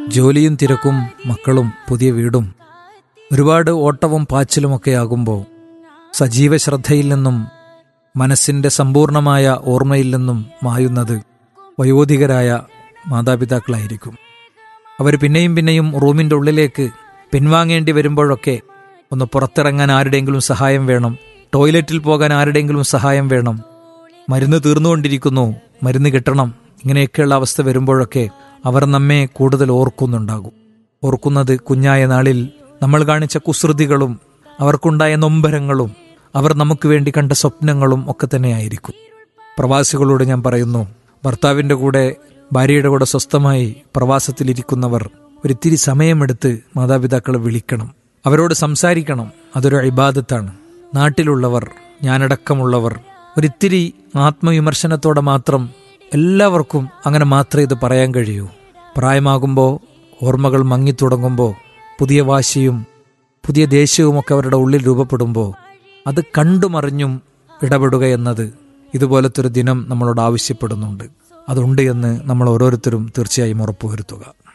ജോലിയും തിരക്കും മക്കളും പുതിയ വീടും ഒരുപാട് ഓട്ടവും പാച്ചിലുമൊക്കെ ആകുമ്പോൾ സജീവ ശ്രദ്ധയിൽ നിന്നും മനസ്സിൻ്റെ സമ്പൂർണമായ ഓർമ്മയിൽ നിന്നും മായുന്നത് വയോധികരായ മാതാപിതാക്കളായിരിക്കും അവർ പിന്നെയും പിന്നെയും റൂമിൻ്റെ ഉള്ളിലേക്ക് പിൻവാങ്ങേണ്ടി വരുമ്പോഴൊക്കെ ഒന്ന് പുറത്തിറങ്ങാൻ ആരുടെയെങ്കിലും സഹായം വേണം ടോയ്ലറ്റിൽ പോകാൻ ആരുടെയെങ്കിലും സഹായം വേണം മരുന്ന് തീർന്നുകൊണ്ടിരിക്കുന്നു മരുന്ന് കിട്ടണം ഇങ്ങനെയൊക്കെയുള്ള അവസ്ഥ വരുമ്പോഴൊക്കെ അവർ നമ്മെ കൂടുതൽ ഓർക്കുന്നുണ്ടാകും ഓർക്കുന്നത് കുഞ്ഞായ നാളിൽ നമ്മൾ കാണിച്ച കുസൃതികളും അവർക്കുണ്ടായ നൊമ്പരങ്ങളും അവർ നമുക്ക് വേണ്ടി കണ്ട സ്വപ്നങ്ങളും ഒക്കെ തന്നെയായിരിക്കും പ്രവാസികളോട് ഞാൻ പറയുന്നു ഭർത്താവിൻ്റെ കൂടെ ഭാര്യയുടെ കൂടെ സ്വസ്ഥമായി പ്രവാസത്തിലിരിക്കുന്നവർ ഒരിത്തിരി സമയമെടുത്ത് മാതാപിതാക്കളെ വിളിക്കണം അവരോട് സംസാരിക്കണം അതൊരു ഇബാദത്താണ് നാട്ടിലുള്ളവർ ഞാനടക്കമുള്ളവർ ഒരിത്തിരി ആത്മവിമർശനത്തോടെ മാത്രം എല്ലാവർക്കും അങ്ങനെ മാത്രമേ ഇത് പറയാൻ കഴിയൂ പ്രായമാകുമ്പോൾ ഓർമ്മകൾ മങ്ങിത്തുടങ്ങുമ്പോൾ പുതിയ വാശിയും പുതിയ ദേഷ്യവുമൊക്കെ അവരുടെ ഉള്ളിൽ രൂപപ്പെടുമ്പോൾ അത് കണ്ടുമറിഞ്ഞും ഇടപെടുക എന്നത് ഇതുപോലത്തെ ഒരു ദിനം നമ്മളോട് ആവശ്യപ്പെടുന്നുണ്ട് അതുണ്ട് എന്ന് നമ്മൾ ഓരോരുത്തരും തീർച്ചയായും ഉറപ്പുവരുത്തുക